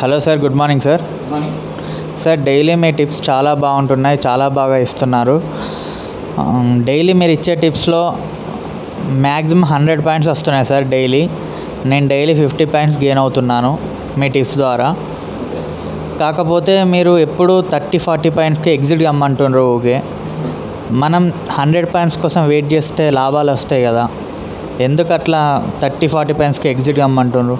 hello sir good morning sir sir daily మీ tips చాలా బాగుంటున్నాయి చాలా బాగా ఇస్తున్నారు ఆమ్, డైలీ మీరు ఇచ్చే టిప్స్లో మ్యాక్సిమం హండ్రెడ్ పాయింట్స్ వస్తున్నాయి సార్ డైలీ నేను డైలీ ఫిఫ్టీ పాయింట్స్ గెయిన్ అవుతున్నాను మీ టిప్స్ ద్వారా కాకపోతే మీరు ఎప్పుడు థర్టీ ఫార్టీ పాయింట్స్కి ఎగ్జిట్ కమ్మంటుండ్రు ఓకే మనం హండ్రెడ్ పాయింట్స్ కోసం వెయిట్ చేస్తే లాభాలు వస్తాయి కదా ఎందుకు అట్లా థర్టీ ఫార్టీ పాయింట్స్కి ఎగ్జిట్ కమ్మంటుండ్రు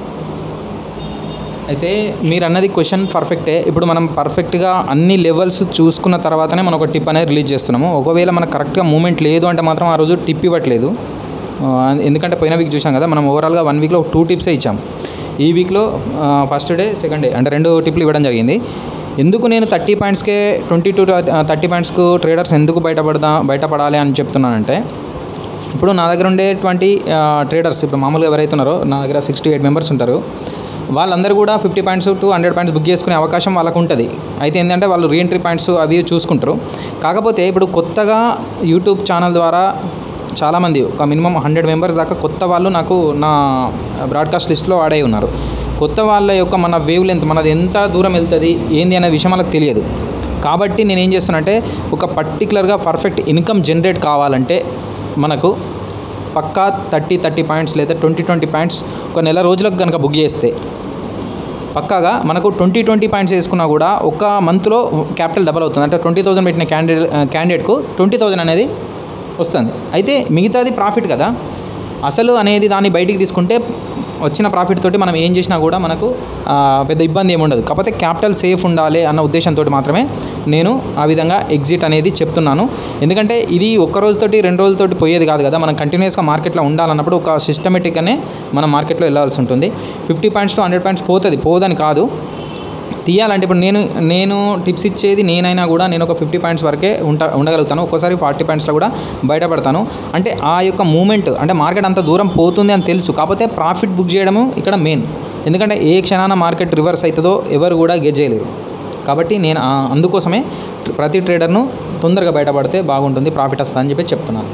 అయితే మీరు అన్నది క్వశ్చన్ పర్ఫెక్టే ఇప్పుడు మనం పర్ఫెక్ట్గా అన్ని లెవెల్స్ చూసుకున్న తర్వాతనే మనం ఒక టిప్ అనేది రిలీజ్ చేస్తున్నాము ఒకవేళ మనకు కరెక్ట్గా మూమెంట్ లేదు అంటే మాత్రం ఆ రోజు టిప్ ఇవ్వట్లేదు ఆ, ఎందుకంటే పోయిన వీక్ చూసాం కదా మనం ఓవరాల్గా వన్ వీక్లో టూ టిప్సే ఇచ్చాం ఈ వీక్లో ఫస్ట్ డే సెకండ్ డే అంటే రెండు టిప్లు ఇవ్వడం జరిగింది ఎందుకు నేను థర్టీ పాయింట్స్కే ట్వంటీ టూ థర్టీ పాయింట్స్కు ట్రేడర్స్ ఎందుకు బయటపడదా బయటపడాలి అని చెప్తున్నానంటే ఇప్పుడు నా దగ్గర ఉండేటువంటి ట్రేడర్స్ ఇప్పుడు మామూలుగా ఎవరైతే ఉన్నారో నా దగ్గర సిక్స్టీ ఎయిట్ మెంబర్స్ ఉంటారు వాళ్ళందరూ కూడా fifty points to hundred points book చేసుకునే అవకాశం వాళ్ళకు ఉంటుంది అయితే ఏంటంటే వాళ్ళు రీఎంట్రీ పాయింట్స్ అవి చూసుకుంటారు కాకపోతే ఇప్పుడు కొత్తగా యూట్యూబ్ ఛానల్ ద్వారా చాలామంది ఒక మినిమం హండ్రెడ్ మెంబర్స్ దాకా కొత్త వాళ్ళు నాకు నా బ్రాడ్కాస్ట్ లిస్ట్లో ఆడే ఉన్నారు కొత్త వాళ్ళ యొక్క మన వేవ్ లెంత్ మనది ఎంత దూరం వెళ్తుంది ఏంది అనే విషయం వాళ్ళకి తెలియదు కాబట్టి నేను ఏం చేస్తానంటే ఒక పర్టికులర్గా పర్ఫెక్ట్ ఇన్కమ్ జనరేట్ కావాలంటే మనకు పక్కా థర్టీ థర్టీ పాయింట్స్ లేదా ట్వంటీ ట్వంటీ పాయింట్స్ ఒక నెల రోజులకు కనుక బుక్ చేస్తే పక్కాగా మనకు ట్వంటీ ట్వంటీ పాయింట్స్ వేసుకున్నా కూడా ఒక మంత్లో క్యాపిటల్ డబల్ అవుతుంది అంటే ట్వంటీ థౌసండ్ పెట్టిన క్యాండిడేట్ క్యాండిడేట్కు ట్వంటీ థౌసండ్ అనేది వస్తుంది అయితే మిగతాది ప్రాఫిట్ కదా అసలు అనేది దాన్ని బయటికి తీసుకుంటే వచ్చిన ప్రాఫిట్ తోటి మనం ఏం చేసినా కూడా మనకు ఆ, పెద్ద ఇబ్బంది ఏమి ఉండదు కాకపోతే క్యాపిటల్ సేఫ్ ఉండాలి అన్న ఉద్దేశంతో మాత్రమే నేను ఆ విధంగా ఎగ్జిట్ అనేది చెప్తున్నాను ఎందుకంటే ఇది ఒక్క రోజుతోటి రెండు రోజులతోటి పోయేది కాదు కదా మనం కంటిన్యూస్గా మార్కెట్లో ఉండాలన్నప్పుడు ఒక సిస్టమేటిక్గానే మనం మార్కెట్లో వెళ్ళాల్సి ఉంటుంది fifty points to hundred points పోతుంది పోదని కాదు తీయాలంటే ఇప్పుడు నేను నేను టిప్స్ ఇచ్చేది నేనైనా కూడా నేను ఒక ఫిఫ్టీ పాయింట్స్ వరకే ఉంట ఉండగలుగుతాను ఒక్కోసారి ఫార్టీ పాయింట్స్లో కూడా బయటపడతాను అంటే ఆ యొక్క మూమెంట్ అంటే మార్కెట్ అంత దూరం పోతుంది అని తెలుసు కాకపోతే ప్రాఫిట్ బుక్ చేయడము ఇక్కడ మెయిన్ ఎందుకంటే ఏ క్షణాన మార్కెట్ రివర్స్ అవుతుందో ఎవరు కూడా గెట్ చేయలేరు కాబట్టి నేను ఆ- అందుకోసమే ప్రతి ట్రేడర్ను తొందరగా బయటపడితే బాగుంటుంది ప్రాఫిట్ వస్తా అని చెప్పి చెప్తున్నాను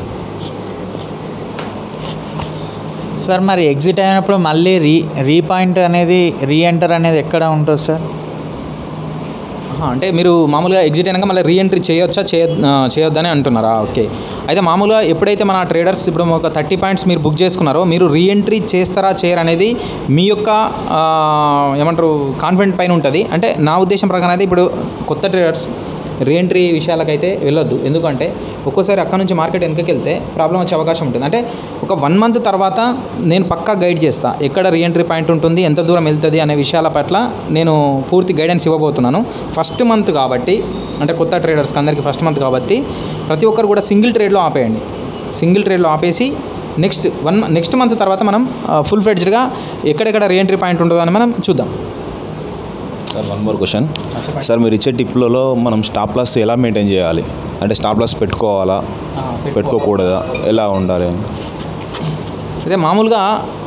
సార్ మరి ఎగ్జిట్ అయినప్పుడు మళ్ళీ రీ రీపాయింట్ అనేది రీ ఎంటర్ అనేది ఎక్కడ ఉంటుంది సార్ ఆహా, అంటే మీరు మామూలుగా ఎగ్జిట్ అయినాక మళ్ళీ రీఎంట్రీ చేయొచ్చా చేయ ఆ, చేయొద్దని అంటున్నారా ఓకే అయితే మామూలుగా ఎప్పుడైతే మన ట్రేడర్స్ ఇప్పుడు ఒక థర్టీ పాయింట్స్ మీరు బుక్ చేసుకున్నారో మీరు రీఎంట్రీ చేస్తారా చేయరు అనేది మీ యొక్క ఆ, ఏమంటారు కాన్ఫిడెంట్ పైన ఉంటుంది అంటే నా ఉద్దేశం ప్రకారం అయితే ఇప్పుడు కొత్త ట్రేడర్స్ రీఎంట్రీ విషయాలకైతే వెళ్ళొద్దు ఎందుకంటే ఒక్కోసారి అక్కడ నుంచి మార్కెట్ వెనకకి వెళ్తే ప్రాబ్లం వచ్చే అవకాశం ఉంటుంది అంటే ఒక వన్ మంత్ తర్వాత నేను పక్కా గైడ్ చేస్తా ఎక్కడ రీఎంట్రీ పాయింట్ ఉంటుంది ఎంత దూరం వెళ్తుంది అనే విషయాల పట్ల నేను పూర్తి గైడెన్స్ ఇవ్వబోతున్నాను ఫస్ట్ మంత్ కాబట్టి అంటే కొత్త ట్రేడర్స్కి అందరికీ ఫస్ట్ మంత్ కాబట్టి ప్రతి ఒక్కరు కూడా సింగిల్ ట్రేడ్లో ఆపేయండి సింగిల్ ట్రేడ్లో ఆపేసి నెక్స్ట్ వన్ నెక్స్ట్ మంత్ తర్వాత మనం ఫుల్ ఫ్లెడ్జ్డ్గా ఎక్కడెక్కడ రీఎంట్రీ పాయింట్ ఉంటుందో అని మనం చూద్దాం sir one more question sir మీరు ఇచ్చే టిప్లలో మనం స్టాప్ లాస్ ఎలా మెయింటైన్ చేయాలి అంటే స్టాప్ లాస్ పెట్టుకోవాలా పెట్టుకోకూడదా ఎలా ఉండాలి అని అయితే మామూలుగా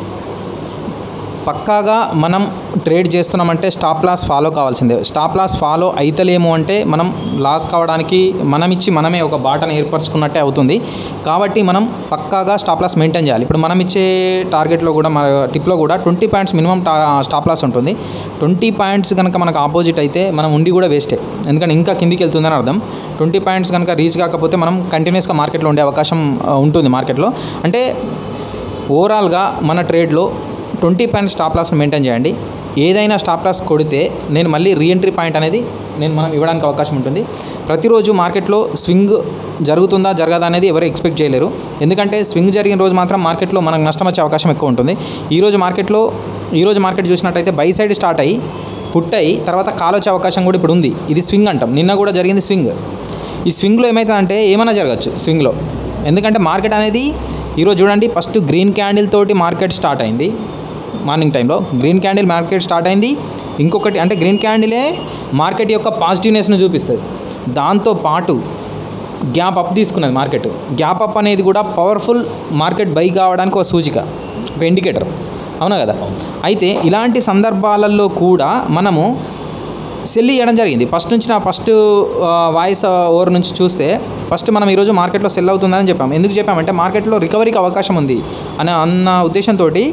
పక్కాగా మనం ట్రేడ్ చేస్తున్నామంటే స్టాప్ లాస్ ఫాలో కావాల్సిందే స్టాప్ లాస్ ఫాలో అయితలేము అంటే మనం లాస్ కావడానికి మనం ఇచ్చి మనమే ఒక బాటను ఏర్పరచుకున్నట్టే అవుతుంది కాబట్టి మనం పక్కాగా స్టాప్ లాస్ మెయింటైన్ చేయాలి ఇప్పుడు మనం ఇచ్చే టార్గెట్లో కూడా మన టిప్లో కూడా ట్వంటీ పాయింట్స్ మినిమం టా స్టాప్ లాస్ ఉంటుంది ట్వంటీ పాయింట్స్ కనుక మనకు ఆపోజిట్ అయితే మనం ఉండి కూడా వేస్టే ఎందుకంటే ఇంకా కిందికి వెళ్తుందని అర్థం ట్వంటీ పాయింట్స్ కనుక రీచ్ కాకపోతే మనం కంటిన్యూస్గా మార్కెట్లో ఉండే అవకాశం ఆ, ఉంటుంది మార్కెట్లో అంటే ఓవరాల్గా మన ట్రేడ్లో ట్వంటీ పాయింట్ స్టాప్ లాస్ని మెయింటైన్ చేయండి ఏదైనా స్టాప్ లాస్ కొడితే నేను మళ్ళీ రీఎంట్రీ పాయింట్ అనేది నేను మనం ఇవ్వడానికి అవకాశం ఉంటుంది ప్రతిరోజు మార్కెట్లో స్వింగ్ జరుగుతుందా జరగదా అనేది ఎవరు ఎక్స్పెక్ట్ చేయలేరు ఎందుకంటే స్వింగ్ జరిగిన రోజు మాత్రం మార్కెట్లో మనకు నష్టం వచ్చే అవకాశం ఎక్కువ ఉంటుంది ఈరోజు మార్కెట్లో ఈరోజు మార్కెట్ చూసినట్టయితే బై సైడ్ స్టార్ట్ అయ్యి పుట్ అయ్యి తర్వాత కాల్ వచ్చే అవకాశం కూడా ఇప్పుడు ఉంది ఇది స్వింగ్ అంటాం నిన్న కూడా జరిగింది స్వింగ్ ఈ స్వింగ్లో ఏమవుతుందంటే ఏమైనా జరగచ్చు స్వింగ్లో ఎందుకంటే మార్కెట్ అనేది ఈరోజు చూడండి ఫస్ట్ గ్రీన్ క్యాండిల్ తోటి మార్కెట్ స్టార్ట్ అయింది మార్నింగ్ టైంలో గ్రీన్ క్యాండిల్ మార్కెట్ స్టార్ట్ అయింది ఇంకొకటి అంటే గ్రీన్ క్యాండిలే మార్కెట్ యొక్క పాజిటివ్నెస్ను చూపిస్తుంది దాంతో పాటు గ్యాప్ అప్ తీసుకున్నది మార్కెట్ గ్యాప్ అప్ అనేది కూడా పవర్ఫుల్ మార్కెట్ బై కావడానికి ఒక సూచిక ఒక ఇండికేటర్ అవునా కదా అయితే ఇలాంటి సందర్భాలలో కూడా మనము సెల్ చేయడం జరిగింది ఫస్ట్ నుంచి నా ఫస్ట్ వాయిస్ ఓవర్ నుంచి చూస్తే ఫస్ట్ మనం ఈరోజు మార్కెట్లో సెల్ అవుతుందని చెప్పాం ఎందుకు చెప్పామంటే మార్కెట్లో రికవరీకి అవకాశం ఉంది అనే అన్న ఉద్దేశంతో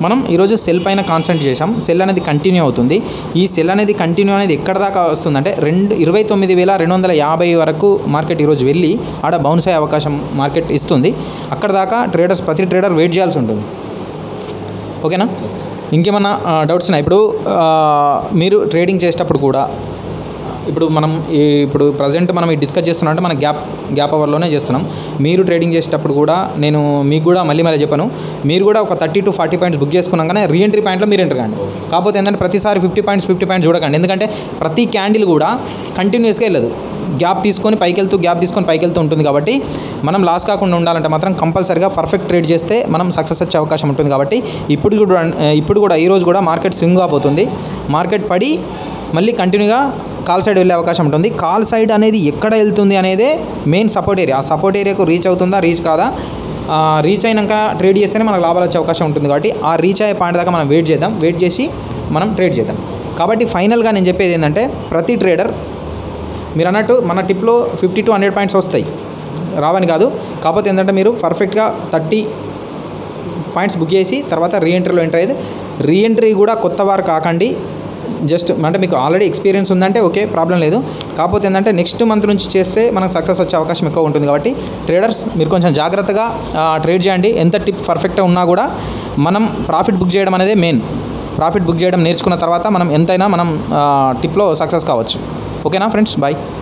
మనం ఈరోజు సెల్ పైన కాన్సన్ట్రేట్ చేసాం సెల్ అనేది కంటిన్యూ అవుతుంది ఈ సెల్ అనేది కంటిన్యూ అనేది ఎక్కడ దాకా వస్తుందంటే రెండు ఇరవై తొమ్మిది వేల రెండు వందల యాభై వరకు మార్కెట్ ఈరోజు వెళ్ళి ఆడ బౌన్స్ అయ్యే అవకాశం మార్కెట్ ఇస్తుంది అక్కడ దాకా ట్రేడర్స్ ప్రతి ట్రేడర్ వెయిట్ చేయాల్సి ఉంటుంది ఓకేనా ఇంకేమన్నా డౌట్స్ ఉన్నాయి ఇప్పుడు ఆ, మీరు ట్రేడింగ్ చేసేటప్పుడు కూడా ఇప్పుడు మనం ఈ ఇప్పుడు ప్రజెంట్ మనం ఈ డిస్కస్ చేస్తున్నాం అంటే మన గ్యాప్ గ్యాప్ అవర్లోనే చేస్తున్నాం మీరు ట్రేడింగ్ చేసేటప్పుడు కూడా నేను మీకు కూడా మళ్ళీ మళ్ళీ చెప్పాను మీరు కూడా ఒక thirty to forty points book చేసుకున్నాకనే రీఎంట్రీ పాయింట్లో మీరు ఎంటర్ కండి కాకపోతే ఏంటంటే ప్రతిసారి ఫిఫ్టీ పాయింట్స్ ఫిఫ్టీ పాయింట్స్ చూడకండి ఎందుకంటే ప్రతి క్యాండిల్ కూడా కంటిన్యూస్గా వెళ్ళదు గ్యాప్ తీసుకొని పైకి వెళ్తూ గ్యాప్ తీసుకొని పైకి వెళ్తూ ఉంటుంది కాబట్టి మనం లాస్ కాకుండా ఉండాలంటే మాత్రం కంపల్సరిగా పర్ఫెక్ట్ ట్రేడ్ చేస్తే మనం సక్సెస్ వచ్చే అవకాశం ఉంటుంది కాబట్టి ఇప్పుడు కూడా ఇప్పుడు కూడా ఈ రోజు కూడా మార్కెట్ స్వింగ్ అయిపోతుంది మార్కెట్ పడి మళ్ళీ కంటిన్యూగా కాల్ సైడ్ వెళ్ళే అవకాశం ఉంటుంది కాల్ సైడ్ అనేది ఎక్కడ వెళ్తుంది అనేదే మెయిన్ సపోర్ట్ ఏరియా ఆ సపోర్ట్ ఏరియాకు రీచ్ అవుతుందా రీచ్ కాదా ఆ, రీచ్ అయినాక ట్రేడ్ చేస్తేనే మనకు లాభాలు వచ్చే అవకాశం ఉంటుంది కాబట్టి ఆ రీచ్ అయ్యే పాయింట్ దాకా మనం వెయిట్ చేద్దాం వెయిట్ చేసి మనం ట్రేడ్ చేద్దాం కాబట్టి ఫైనల్గా నేను చెప్పేది ఏంటంటే ప్రతి ట్రేడర్ మీరు అన్నట్టు మన టిప్లో ఫిఫ్టీ టు హండ్రెడ్ పాయింట్స్ వస్తాయి రావని కాదు కాకపోతే ఏంటంటే మీరు పర్ఫెక్ట్గా థర్టీ పాయింట్స్ బుక్ చేసి తర్వాత రీఎంట్రీలో ఎంటర్ అయ్యేది రీఎంట్రీ కూడా కొత్త వారు కాకండి జస్ట్ అంటే మీకు ఆల్రెడీ ఎక్స్పీరియన్స్ ఉందంటే ఓకే ప్రాబ్లం లేదు కాకపోతే ఏంటంటే నెక్స్ట్ మంత్ నుంచి చేస్తే మనకు సక్సెస్ వచ్చే అవకాశం ఎక్కువ ఉంటుంది కాబట్టి ట్రేడర్స్ మీరు కొంచెం జాగ్రత్తగా ట్రేడ్ చేయండి ఎంత టిప్ పర్ఫెక్ట్గా ఉన్నా కూడా మనం ప్రాఫిట్ బుక్ చేయడం అనేది మెయిన్ ప్రాఫిట్ బుక్ చేయడం నేర్చుకున్న తర్వాత మనం ఎంతైనా మనం టిప్లో సక్సెస్ కావచ్చు ఓకేనా ఫ్రెండ్స్ బాయ్